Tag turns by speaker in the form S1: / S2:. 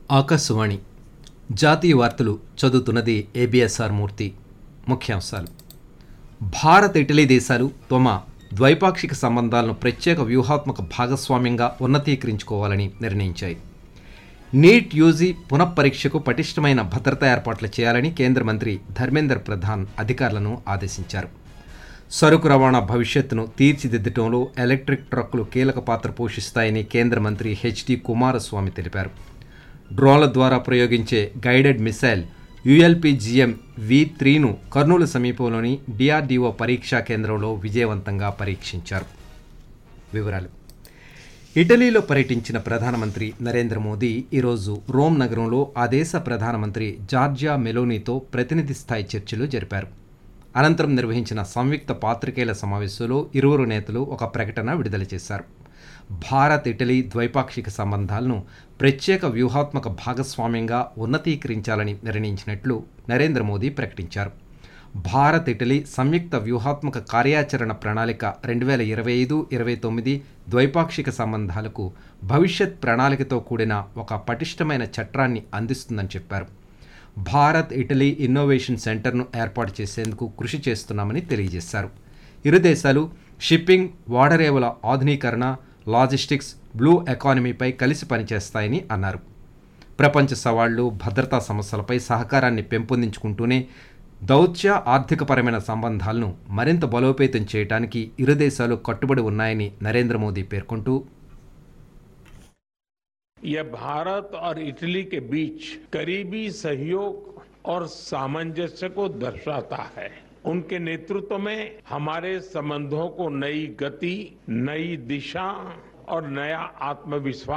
S1: ఆకాశవాణి జాతీయ వార్తలు చదువుతున్నది ఏబిఎస్ఆర్ మూర్తి ముఖ్యాంశాలు భారత్ ఇటలీ దేశాలు తమ ద్వైపాక్షిక సంబంధాలను ప్రత్యేక వ్యూహాత్మక భాగస్వామ్యంగా ఉన్నతీకరించుకోవాలని నిర్ణయించాయి నీట్ యూజీ పునఃపరీక్షకు పటిష్టమైన భద్రతా ఏర్పాట్లు చేయాలని కేంద్ర మంత్రి ధర్మేంద్ర ప్రధాన్ అధికారులను ఆదేశించారు సరుకు రవాణా భవిష్యత్తును తీర్చిదిద్దటంలో ఎలక్ట్రిక్ ట్రక్కులు కీలక పాత్ర పోషిస్తాయని కేంద్ర మంత్రి హెచ్డి కుమారస్వామి తెలిపారు డ్రోన్ల ద్వారా ప్రయోగించే గైడెడ్ మిసైల్ యుఎల్పిజిఎం వి త్రీను కర్నూలు సమీపంలోని డిఆర్డీఓ పరీక్షా కేంద్రంలో విజయవంతంగా పరీక్షించారు వివరాలు ఇటలీలో పర్యటించిన ప్రధానమంత్రి నరేంద్ర మోదీ ఈరోజు రోమ్ నగరంలో ఆ దేశ ప్రధానమంత్రి జార్జియా మెలోనీతో ప్రతినిధి స్థాయి చర్చలు జరిపారు అనంతరం నిర్వహించిన సంయుక్త పాత్రికేయుల సమావేశంలో ఇరువురు నేతలు ఒక ప్రకటన విడుదల చేశారు భారత్ ఇటలీ ద్వైపాక్షిక సంబంధాలను ప్రత్యేక వ్యూహాత్మక భాగస్వామ్యంగా ఉన్నతీకరించాలని నిర్ణయించినట్లు నరేంద్ర మోదీ ప్రకటించారు భారత్ ఇటలీ సంయుక్త వ్యూహాత్మక కార్యాచరణ ప్రణాళిక రెండు వేల ఇరవై ఐదు ఇరవై తొమ్మిది ద్వైపాక్షిక సంబంధాలకు భవిష్యత్ ప్రణాళికతో కూడిన ఒక పటిష్టమైన చట్రాన్ని అందిస్తుందని చెప్పారు భారత్ ఇటలీ ఇన్నోవేషన్ సెంటర్ను ఏర్పాటు చేసేందుకు కృషి చేస్తున్నామని తెలియజేశారు ఇరు దేశాలు షిప్పింగ్ వాడరేవుల ఆధునీకరణ లాజిస్టిక్స్ బ్లూ ఎకానమీపై కలిసి పనిచేస్తాయని అన్నారు ప్రపంచ సవాళ్లు భద్రతా సమస్యలపై సహకారాన్ని పెంపొందించుకుంటూనే దౌత్య ఆర్థికపరమైన సంబంధాలను మరింత బలోపేతం చేయడానికి ఇరు దేశాలు కట్టుబడి ఉన్నాయని నరేంద్ర మోదీ పేర్కొంటూ
S2: यह भारत और इटली के बीच करीबी सहयोग और सामंजस्य को दर्शाता है उनके नेतृत्व में हमारे संबंधों को नई गति नई दिशा और नया आत्मविश्वास